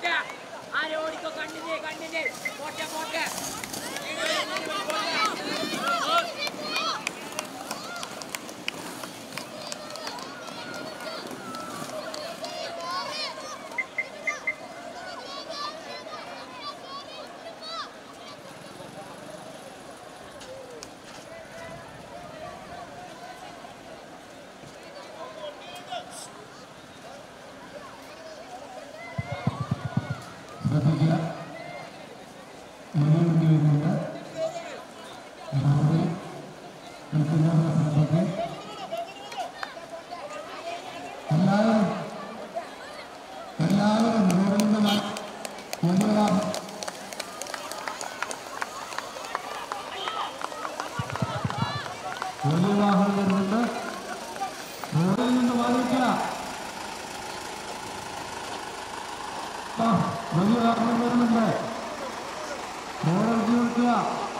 പോട്ടെ ആരെ ഓടിക്കോ കണ്ണിന് കണ്ണിന് പോട്ടെ പോട്ടെ ശ്രദ്ധിക്കുക മുന്നിൽ വരുന്നുണ്ട് ഗ്രൗണ്ടിൽ നിൽക്കുന്നവരുടെ ശ്രദ്ധയ്ക്ക് എല്ലാവരും എല്ലാവരും റോഡിൽ നിന്ന് മുന്നിലാണ് വലിയ വാഹനം വരുന്നുണ്ട് റോഡിൽ നിന്ന് മാറിയിട്ടില്ല ആ, വലിയ വാഹനം വരുന്നുണ്ട് റോഡ് ഇറക്കി കൊടുക്കുക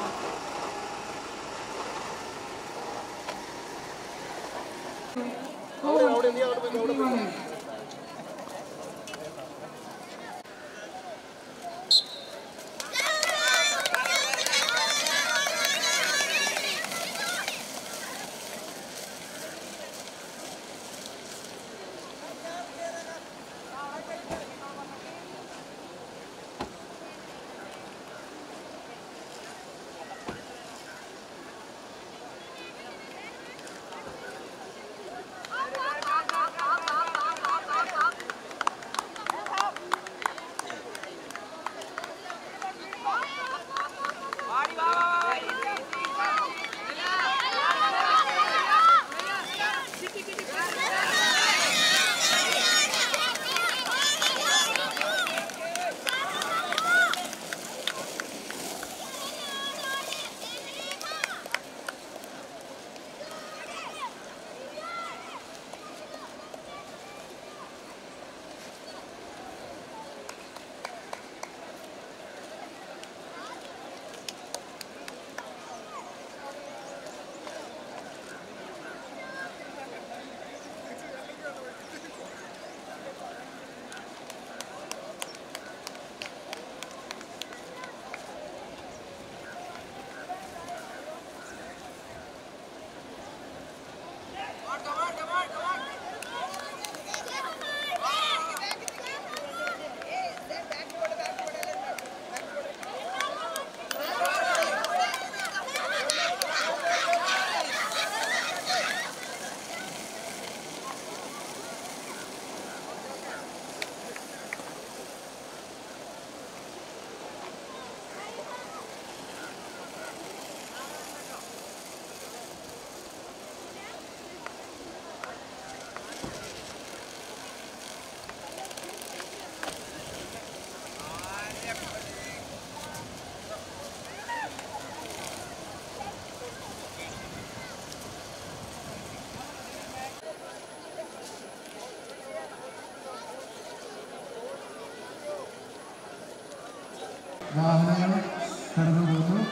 വാഹനങ്ങൾ കടന്നു പോകുന്നു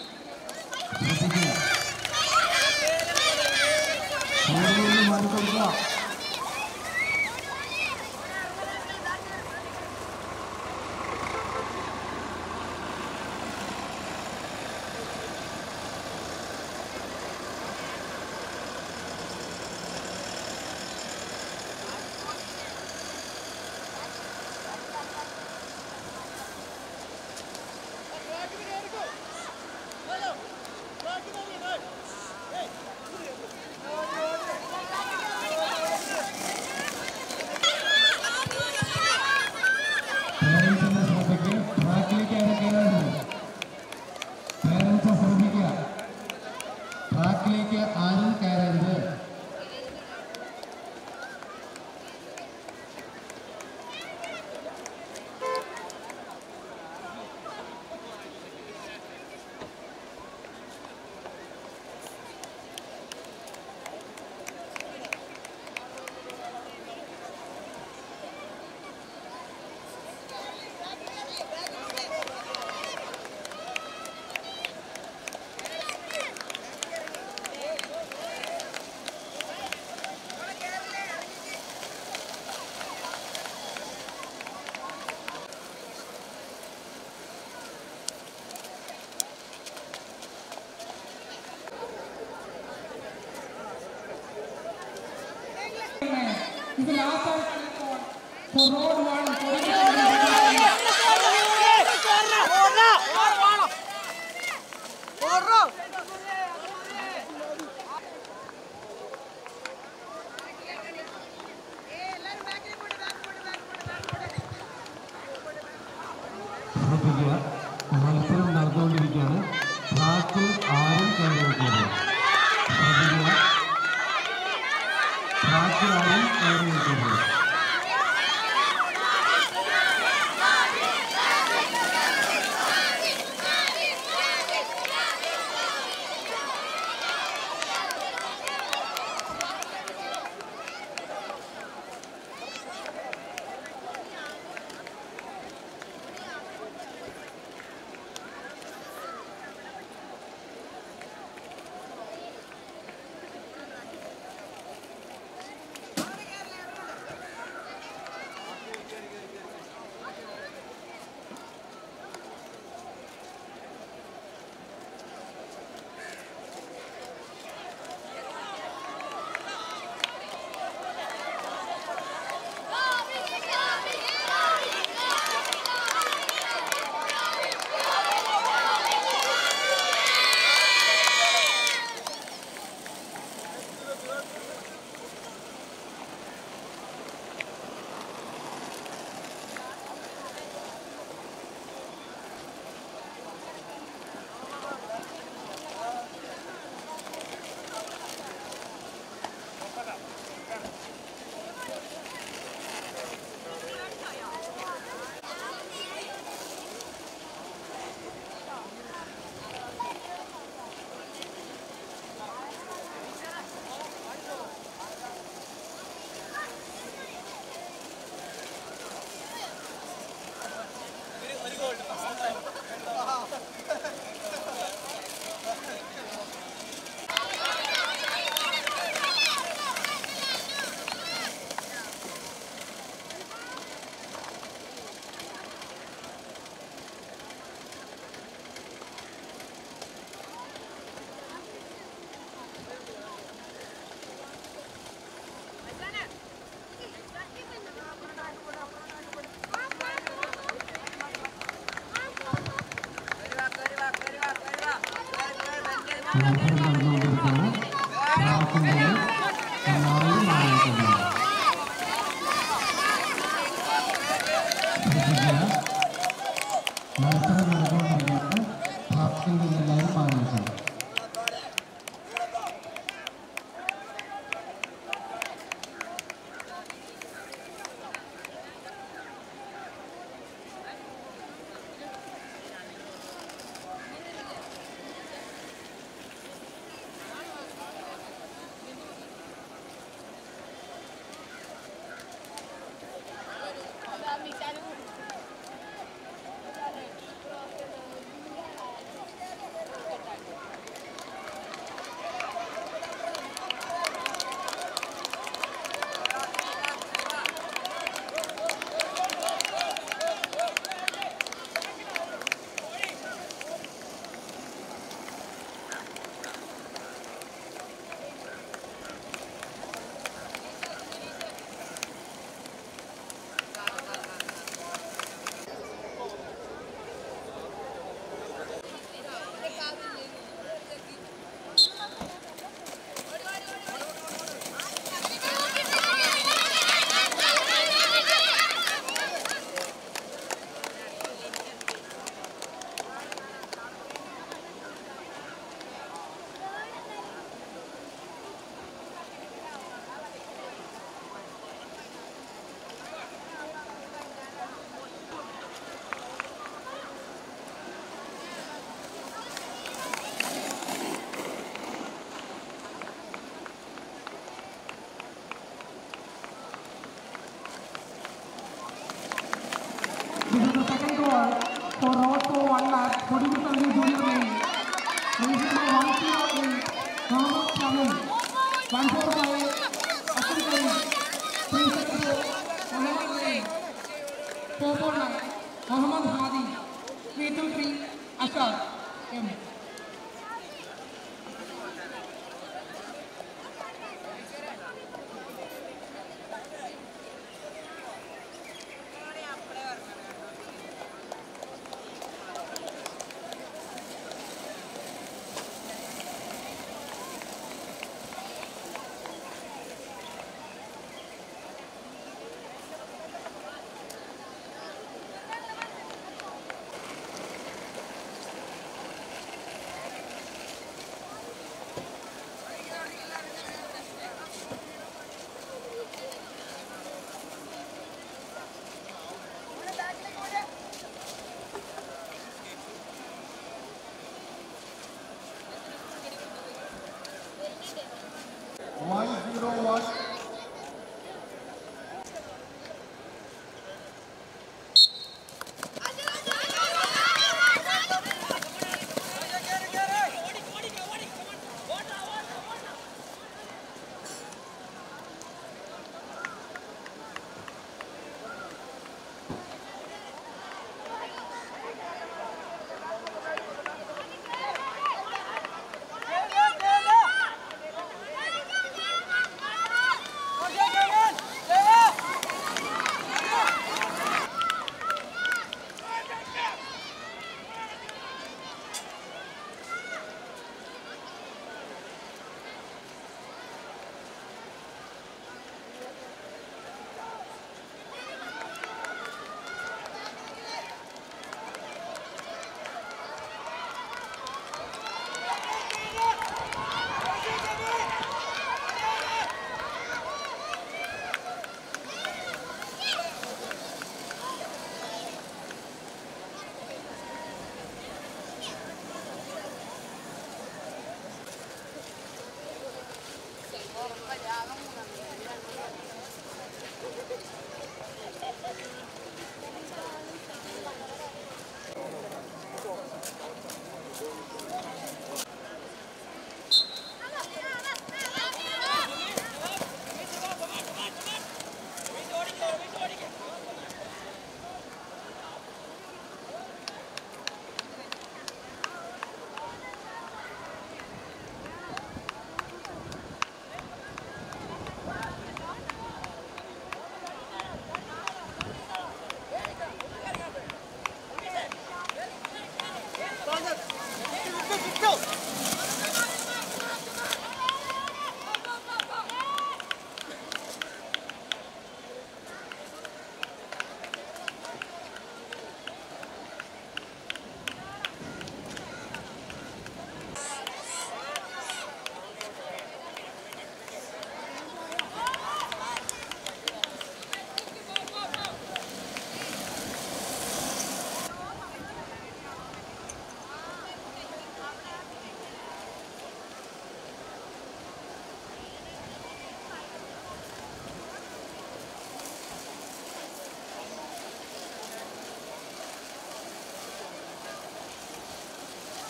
ശ്രദ്ധിക്കുക റോഡിൽ നിന്ന് മാറിക്കൊടുക്കുക is the last time for, for road one. For ശ്രദ്ധിക്കുക മത്സരം നടന്നുകൊണ്ടിരിക്കുകയാണ് ട്രാക്കിൽ ആരും കയറി നിൽക്കരുത് ശ്രദ്ധിക്കുക ട്രാക്കിൽ ആരും കയറി നിൽക്കരുത് മത്സരം നടന്നുകൊണ്ടിരിക്കുകയാണ് ട്രാക്കിൽ നിന്ന് എല്ലാവരും മാറിയിട്ടുണ്ടാകും ശ്രദ്ധിക്കുക മത്സരം നടന്നുകൊണ്ടിരിക്കുകയാണ് ട്രാക്കിൽ നിന്ന് എല്ലാവരും മാറിയിട്ടുണ്ട് This is the second goal for road for one lap. Producer Junior Lane. Reason number 108, Mohammed Shamim. 145, Asim Karim. 364, Mohammed Lane. 449, Mohammed Hadi. 323, Ashar. M.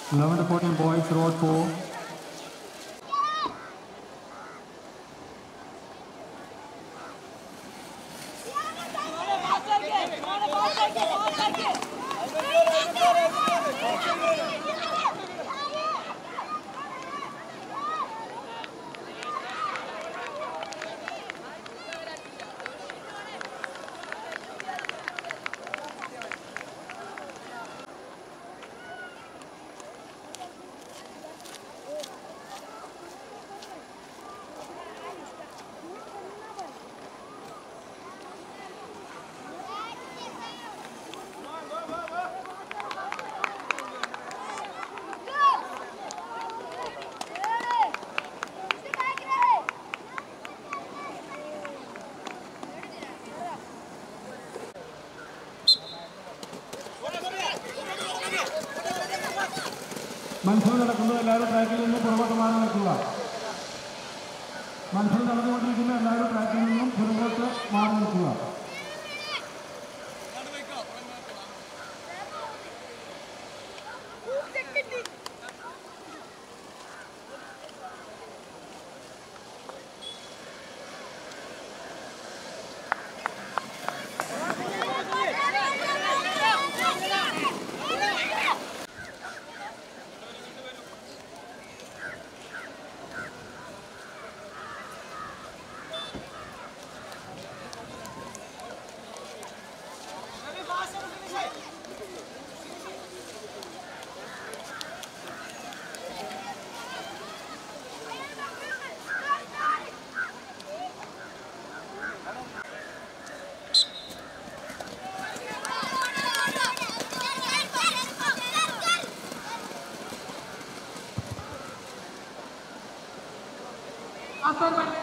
11 to 14 boys, road 4. മത്സരം നടക്കുന്നത് എല്ലാവരും ട്രാക്കിൽ നിന്ന് പുറകോട്ട് മാറി നിൽക്കുക മത്സരം നടന്നുകൊണ്ടിരിക്കുന്ന എല്ലാവരും ട്രാക്കിൽ നിന്നും പുറകോട്ട് മാറി നിൽക്കുക Assignment.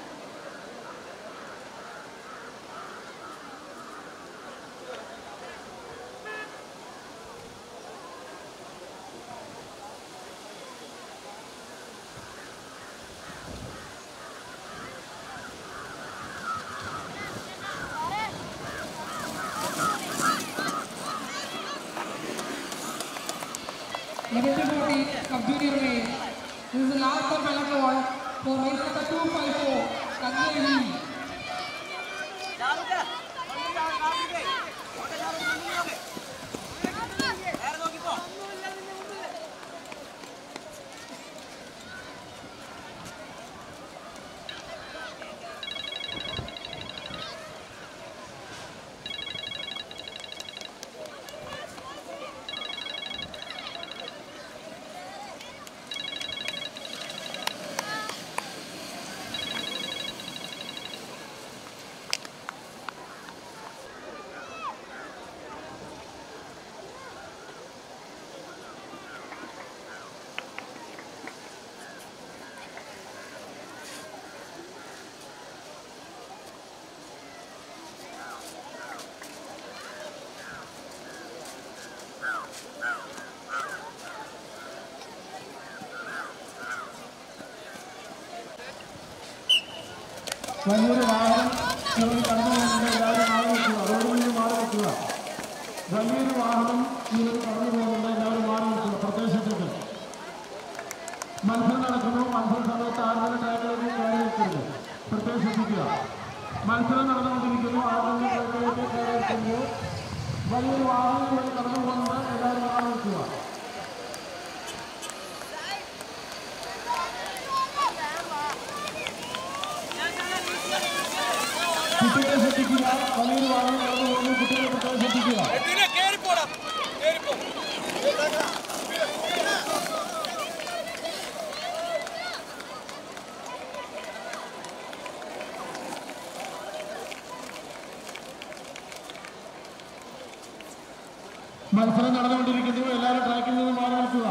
Negative 40 of junior main. This is the last of Bella ball for main number 254, Sanjay Lee. വലിയൊരു വാഹനം ഇവർ കടന്നു പോകുന്നത് എല്ലാവരും മാറി നിൽക്കുക റോഡ് വഴി മാറി നിൽക്കുക വലിയൊരു വാഹനം ഇവർ കടന്നു പോകുന്നത് എല്ലാവരും മാറി നിൽക്കുക പ്രദേശത്തേക്ക് മത്സരം നടക്കുന്നു മത്സര സമയത്ത് ആരുടെ ട്രാക്കിലേക്ക് കയറി നിൽക്കരുത് പ്രത്യേകം ശ്രദ്ധിക്കുക മത്സരം നടന്നുകൊണ്ടിരിക്കുന്നു ആരുടെ ട്രാക്കിലേക്ക് കയറി നിൽക്കുമ്പോൾ വലിയൊരു വാഹനം ഇവർ കടന്നു പോകുന്നത് എല്ലാവരും മാറി നിൽക്കുക കുട്ടികളെ ശ്രദ്ധിക്കുക വലിയൊരു വാഹനം കടന്നു പോകുന്നു കുട്ടികളെ പ്രത്യേകം ശ്രദ്ധിക്കുക മത്സരം നടന്നുകൊണ്ടിരിക്കുന്നു എല്ലാവരും ട്രാക്കിൽ നിന്ന് മാറി നിൽക്കുക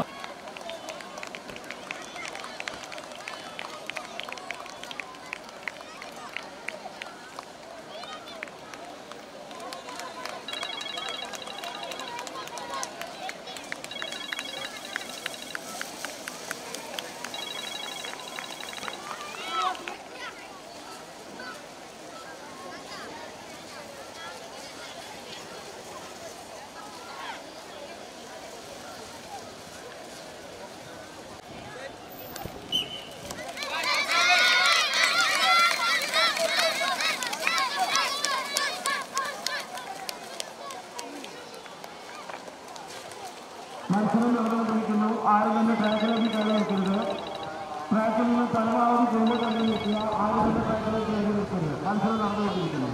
മത്സരം നടന്നുകൊണ്ടിരിക്കുന്നു ആരും തന്നെ ട്രാക്കിലേക്ക് കയറി നിൽക്കരുത് ട്രാക്കിൽ നിന്ന് പരമാവധി പുറമെ കയറി നിൽക്കുക ആരും തന്നെ ട്രാക്കിലേക്ക് കയറി നിൽക്കരുത് മത്സരം നടന്നുകൊണ്ടിരിക്കുന്നു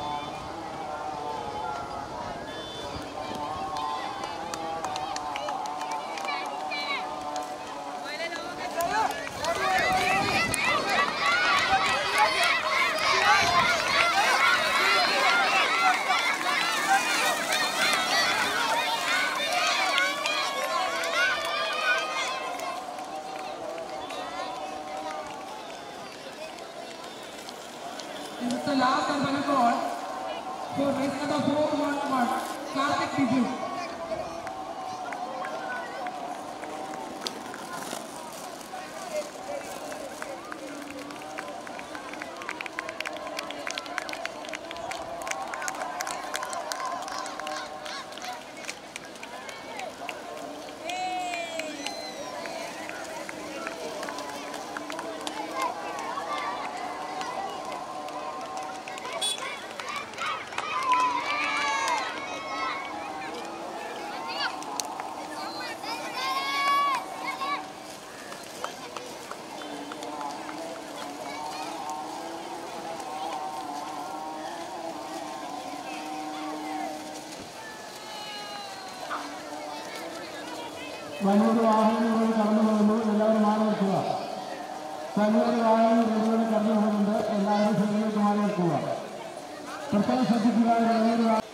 This is the last and final call for race number 411, Karthik Biju. വലിയൊരു വാഹനം ഇവിടെ കടന്നു പോകുന്നു എല്ലാവരും മാറി നിൽക്കുക വലിയൊരു വാഹനം ഇവിടെ കടന്നു പോകുന്നുണ്ട് എല്ലാവരും സൈഡിലേക്ക് മാറി നിൽക്കുക പ്രത്യേകം ശ്രദ്ധിക്കുക വലിയൊരു വാഹനം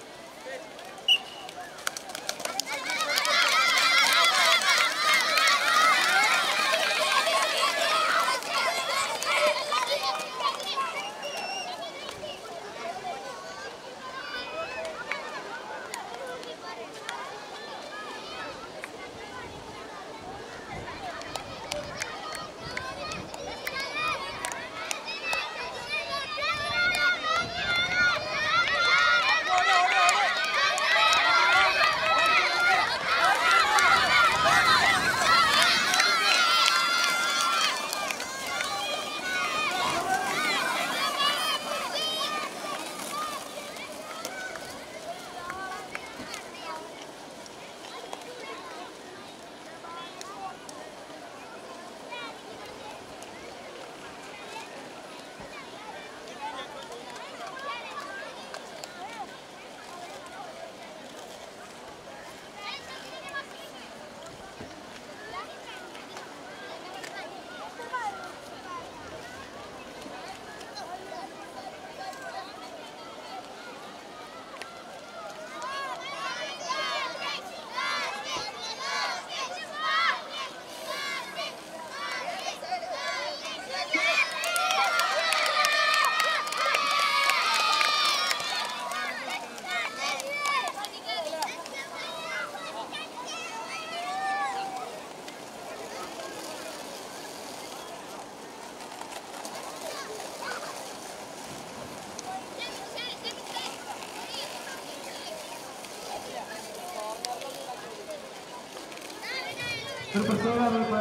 ഒരു പ്രത്യേക അറിയിപ്പ്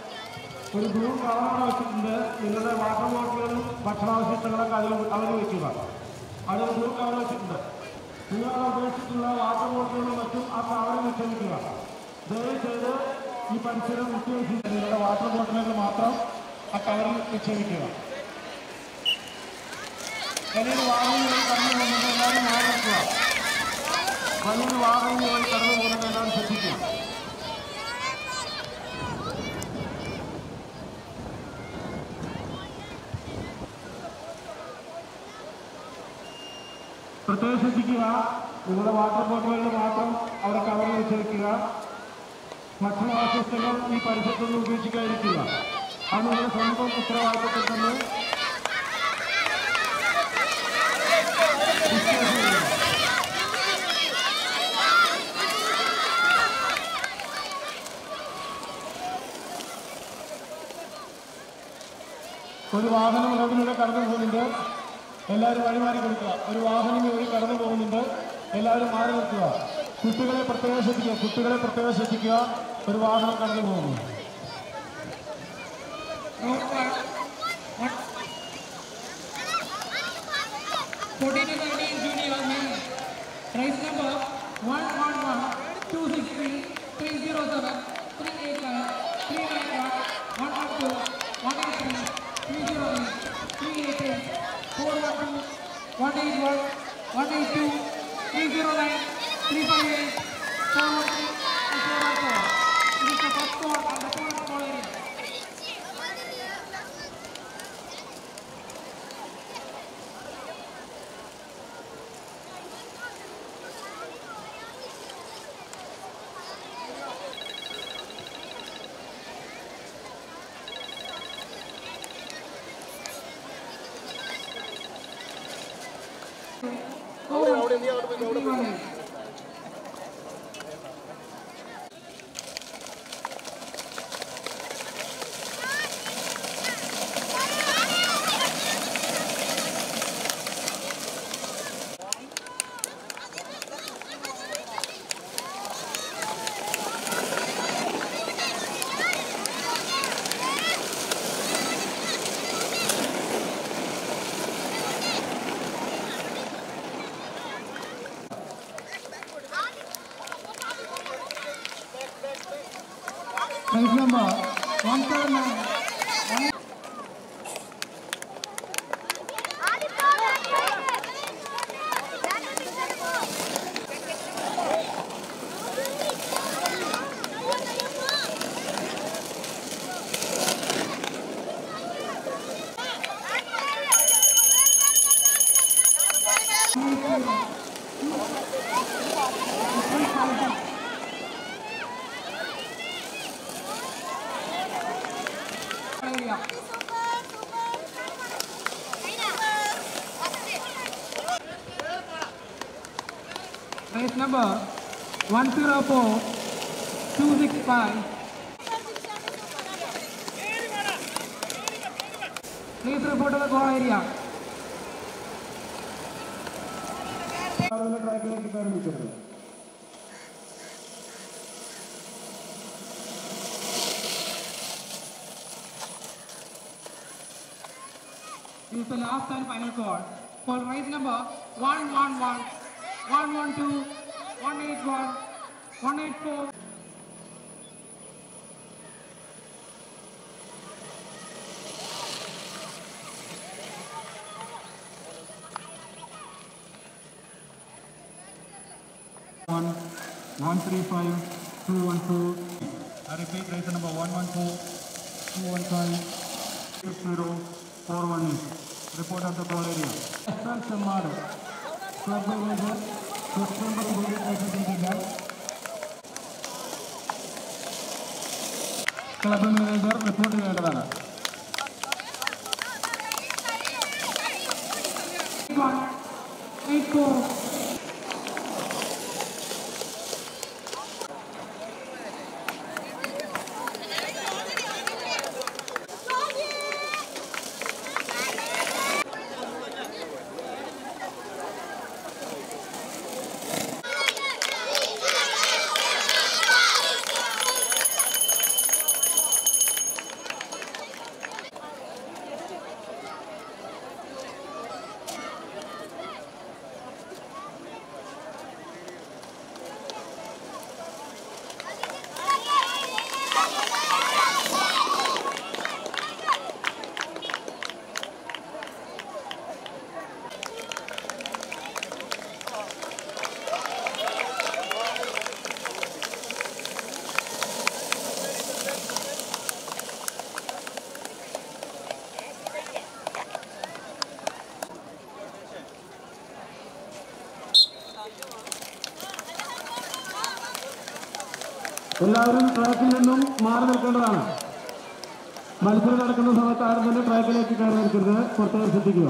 ഒരു ബ്ലൂ കവറോടെ വെച്ചിട്ടുണ്ട് നിങ്ങളുടെ വാട്ടർ ബോട്ടിലുകളും ഭക്ഷണാവശിഷ്ടങ്ങളൊക്കെ അതിൽ അവർ വയ്ക്കുക അവിടെ ഒരു ബ്ലൂ കവർ വെച്ചിട്ടുണ്ട് നിങ്ങൾ ഉദ്ദേശിച്ചിട്ടുള്ള വാട്ടർ ബോട്ടിലുകളും മറ്റും ആ കവറിൽ നിക്ഷേപിക്കുക ദയവ് ചെയ്ത് ഈ പരിസരം വിട്ടുവെച്ചിട്ട് നിങ്ങളുടെ വാട്ടർ ബോട്ടിലുകൾ മാത്രം ആ കവറിൽ നിക്ഷേപിക്കുക വലിയൊരു വാഹനം വഴി കടന്നു പോകുന്നത് എല്ലാവരും മാറി നിൽക്കുക വലിയൊരു വാഹനം വഴി കടന്നു പോകുന്നത് എല്ലാവരും ശ്രദ്ധിക്കുക പ്രത്യേകം ശ്രദ്ധിക്കുക നിങ്ങളുടെ വാട്ടർ ബോട്ടിലുകൾ മാത്രം അവിടെ കവറിൽ വെച്ചിരിക്കുക ഭക്ഷണാവശിഷ്ടങ്ങൾ ഈ പരിസരത്തൊന്നും ഉപേക്ഷിക്കാതിരിക്കുക അത് നിങ്ങളുടെ സ്വന്തം ഉത്തരവാദിത്തത്തിൽ തന്നെ ഡിസ്പോസ് ചെയ്യുക. ഒരു വാഹനം റോഡിലൂടെ കടന്നു പോകുന്നുണ്ട് എല്ലാവരും വഴിമാറി കൊടുക്കുക ഒരു വാഹനം വഴി കടന്നു പോകുന്നുണ്ട് എല്ലാവരും മാറി നിൽക്കുക കുട്ടികളെ പ്രത്യേകം ശ്രദ്ധിക്കുക കുട്ടികളെ പ്രത്യേകം ശ്രദ്ധിക്കുക ഒരു വാഹനം കടന്നു പോകുന്നു Road one, one, 14 to 13 junior men. Race number 111 263 307. 358, 413, and 414. This is the first score and the opponent's goal area. Goal, 51. Race number 179. area. Race number 104265. Please report to the goal area. ആളുകളെ ട്രാക്കിലേക്ക് കയറി നിൽക്കരുത് This is the last and final call for race number 111, 112, 181, 184. one one three five two one two. I repeat, race number one one four two one five six zero four one eight. Report of the call area. Express Madu. Club manager, September twenty twenty club manager report ചെയ്യേണ്ടതാണ് One, eight four. എല്ലാവരും ട്രാക്കിൽ നിന്നും മാറി നിൽക്കേണ്ടതാണ് മത്സരം നടക്കുന്ന സമയത്ത് ആരും തന്നെ ട്രാക്കിലേക്ക് കയറി നിൽക്കരുത് പ്രത്യേകം ശ്രദ്ധിക്കുക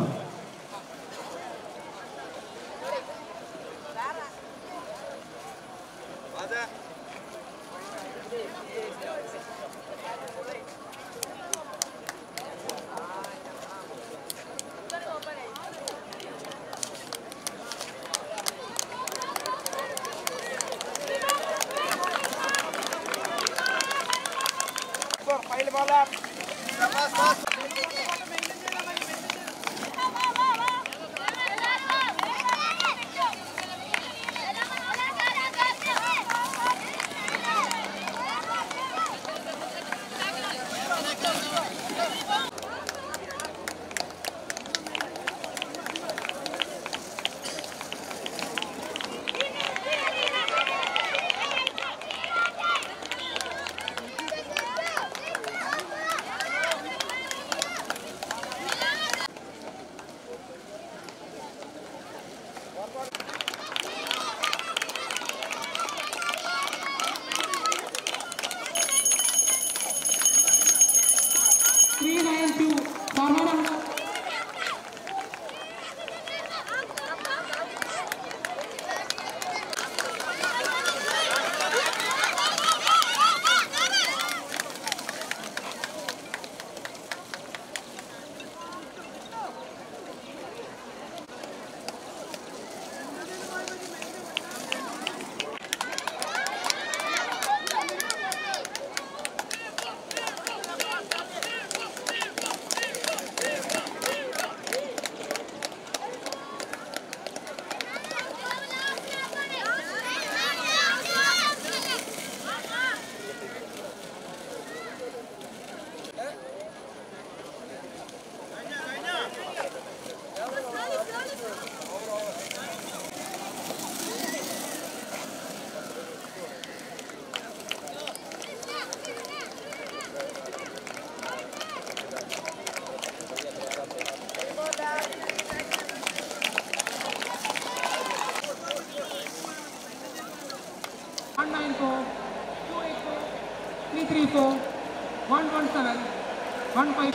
three four one one seven one five.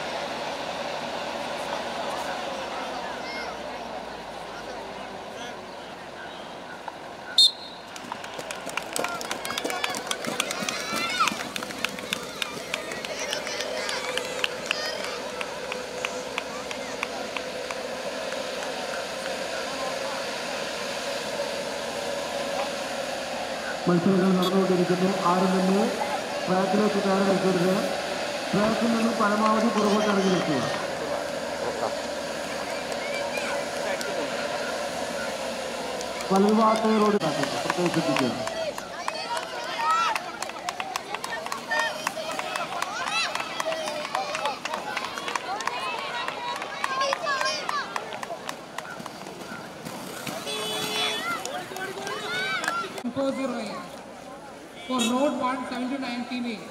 മത്സരങ്ങൾ നടന്നുകൊണ്ടിരിക്കുന്നു ആരും തന്നെ ട്രാക്കിലേക്ക് കയറി നിൽക്കരുത് ട്രാക്കിൽ നിന്ന് പരമാവധി പുറകോട്ട് ഇറങ്ങി നിൽക്കുക വലതുഭാഗത്തെ റോഡ് പ്രത്യേകം ശ്രദ്ധിക്കുക Four zero eight for road one seven to nine female.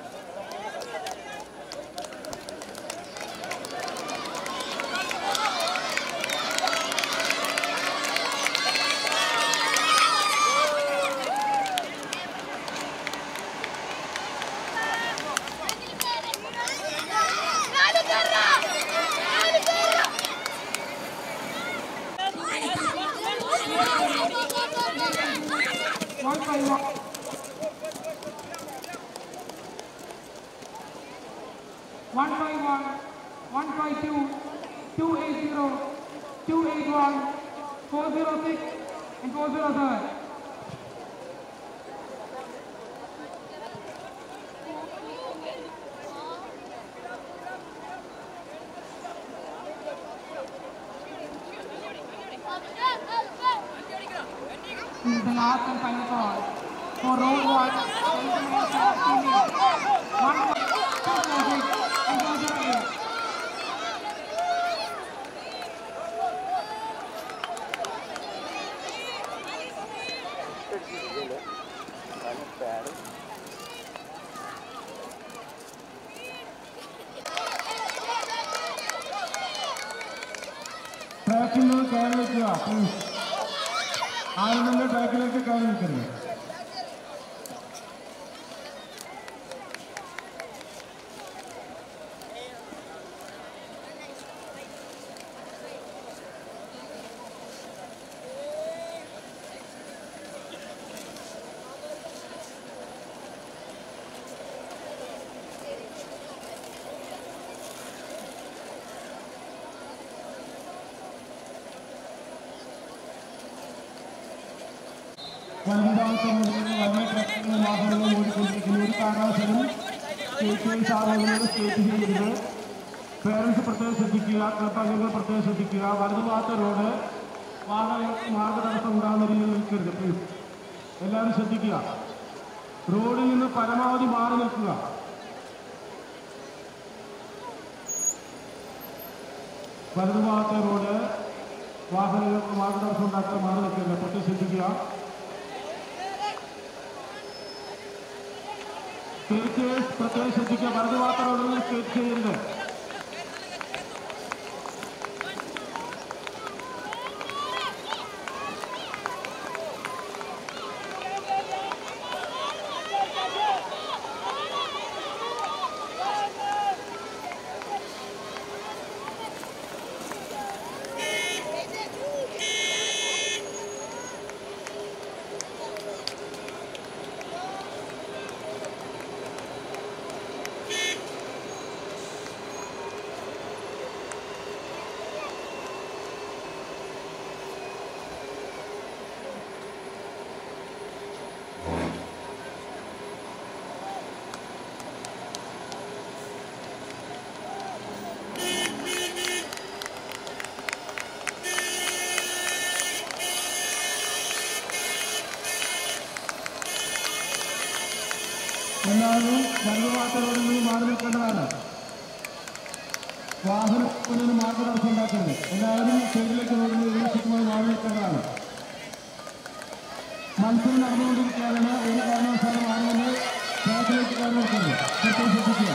One five one. One five one, one five two, two eight zero, two eight one, four zero six, and four zero seven. This is the last and final call for round one. One one, two four six, and four zero eight. ട്രാക്കിൽ നിന്ന് കയറി നിൽക്കുക please ആരും തന്നെ ട്രാക്കിലേക്ക് കയറി നിൽക്കരുത് വലുതാമത്തെ മുതൽ വലിയ ട്രക്കുകൾ വാഹനങ്ങൾ ഓടിക്കൊണ്ടിരിക്കുന്നു ഒരു കാരണവശാലും സ്റ്റേറ്റ് സാധനങ്ങളോട് സ്റ്റേറ്റ് ചെയ്യരുത് പേരൻസ് പ്രത്യേകം ശ്രദ്ധിക്കുക ക്ലബ് അംഗങ്ങൾ പ്രത്യേകം ശ്രദ്ധിക്കുക വലതുഭാഗത്തെ റോഡ് വാഹനങ്ങൾക്ക് മാർഗതടസ്സം ഉണ്ടാകുന്ന രീതിയിൽ നിൽക്കരുത് പ്ലീസ് എല്ലാവരും ശ്രദ്ധിക്കുക റോഡിൽ നിന്ന് പരമാവധി മാറി നിൽക്കുക വലതുഭാഗത്തെ റോഡ് വാഹനങ്ങൾക്ക് മാർഗതടസ്സം ഉണ്ടാക്കാൻ മാറി നിൽക്കരുത് പ്രത്യേകം ശ്രദ്ധിക്കുക തീർച്ചയായും പ്രത്യേകം ശ്രദ്ധിക്കുക വലതുഭാഗത്തെ റോഡിൽ സ്കേറ്റ് ചെയ്യരുത് എല്ലാവരും വലതുഭാഗത്തെ റോഡിൽ നിന്ന് മാറി നിൽക്കേണ്ടതാണ് വാഹനത്തിന് മാർഗതടസ്സം ഉണ്ടാക്കരുത് എല്ലാവരും സൈഡിലേക്ക് റോഡിൽ നിന്ന് വീഴ്ചയ്ക്കുമായി മാറി നിൽക്കേണ്ടതാണ് മത്സരം നടന്നുകൊണ്ടിരിക്കുകയാണ് ഒരു കാരണവശാലും ആളുകൾ ട്രാക്കിലേക്ക് കയറി നിൽക്കരുത് പ്രത്യേകം ശ്രദ്ധിക്കുക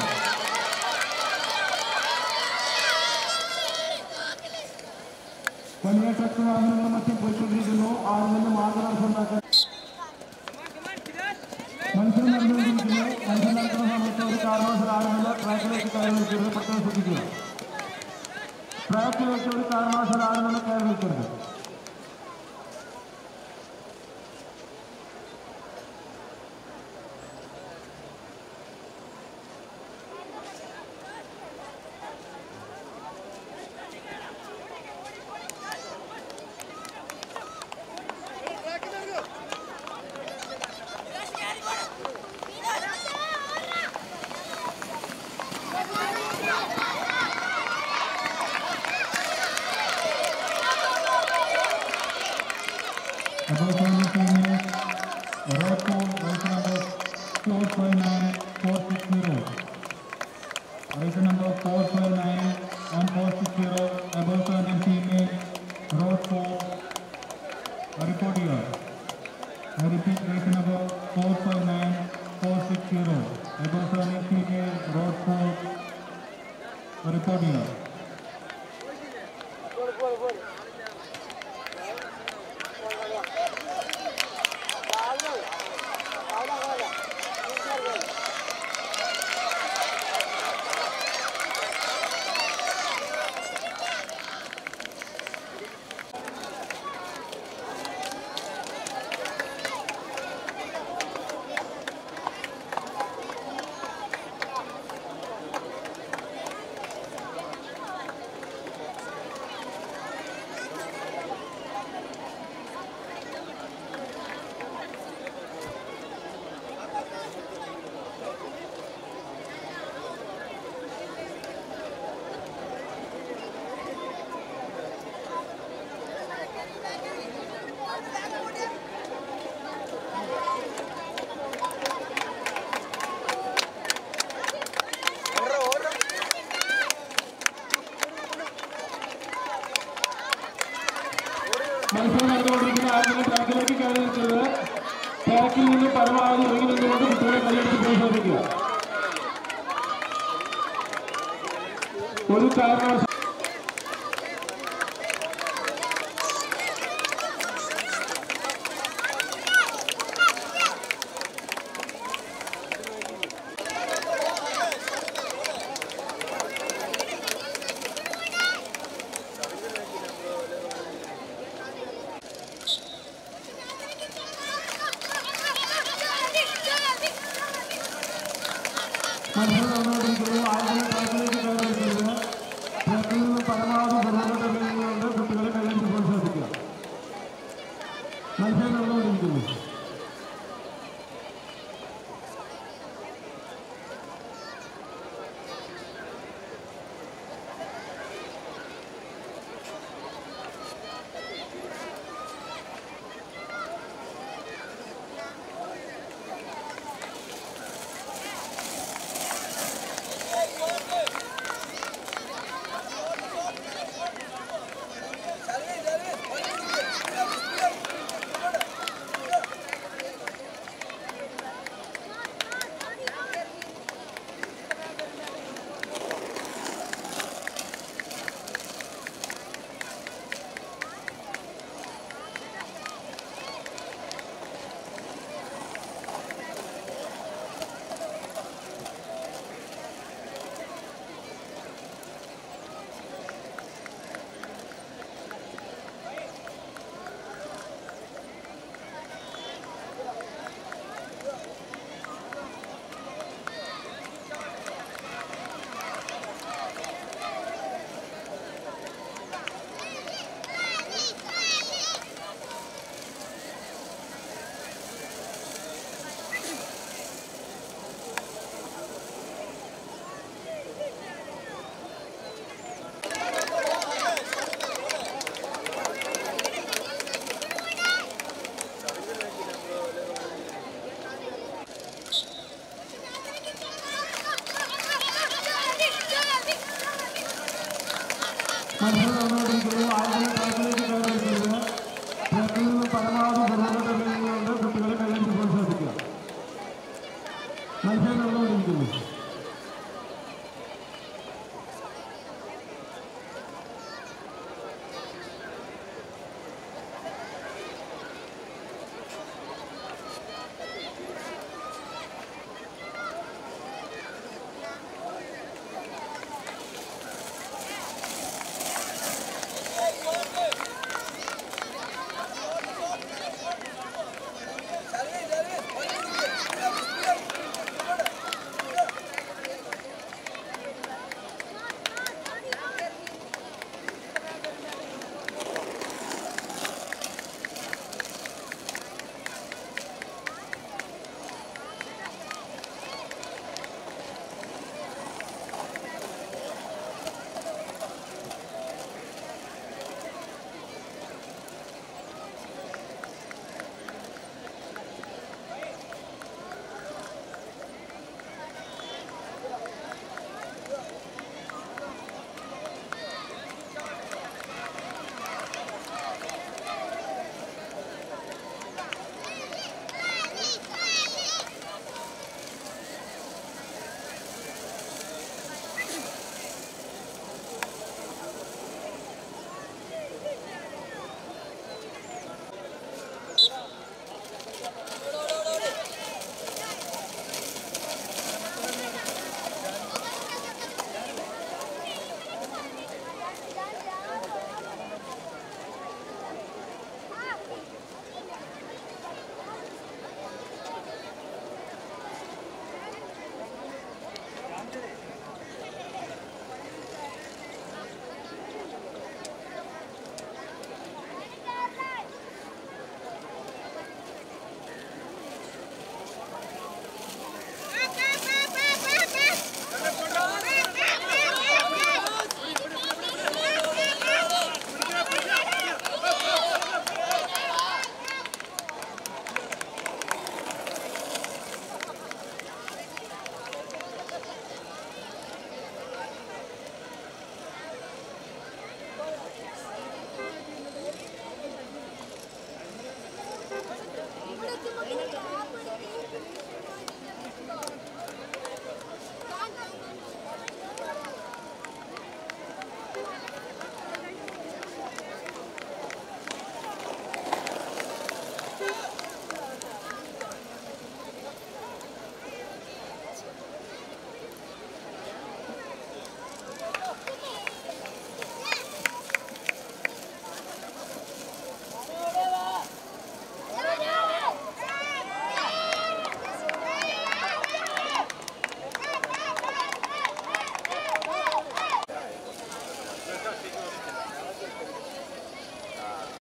വലിയ ട്രക്ക് വാഹനങ്ങളും മറ്റും പോയിക്കൊണ്ടിരിക്കുന്നു ആരും തന്നെ മാർഗതടസ്സം ഉണ്ടാക്കാൻ മത്സരം നടന്നുകൊണ്ടിരിക്കുന്നു മത്സരം ട്രാക്കിലേക്ക് കയറി നിൽക്കരുത് പ്രത്യേകം ശ്രദ്ധിക്കുക ട്രാക്കിലേക്ക് ഒരു കാരണവശാലും ആരും തന്നെ കയറി നിൽക്കരുത് About only two minutes. Road call, vehicle number 459 Vehicle number 459 and 460, above 17 female, road call, report here. I repeat, vehicle number 459 460, above 17 female, road call, report here. മത്സരം നടന്നുകൊണ്ടിരിക്കുന്ന ആരും ട്രാക്കിലേക്ക് കയറി നിൽക്കരുത് ട്രാക്കിൽ നിന്ന് പരമാവധി ഒഴുകി നിന്നുകൊണ്ട് കുട്ടികളെ കൈയെടുത്ത് പ്രോത്സാഹിപ്പിക്കുക ഒരു കാരണവശാലും മത്സരം നടന്നുകൊണ്ടിരിക്കുന്നത് ആരും ട്രാക്കിലേക്ക് കയറി നിൽക്കരുത് ട്രാക്കിൽ നിന്ന് പരമാവധി പുറകോട്ട് നീങ്ങിക്കൊണ്ട് കുട്ടികളെ കൈയെടുത്ത് പ്രോത്സാഹിപ്പിക്കുക മത്സരം നടന്നുകൊണ്ടിരിക്കുന്നു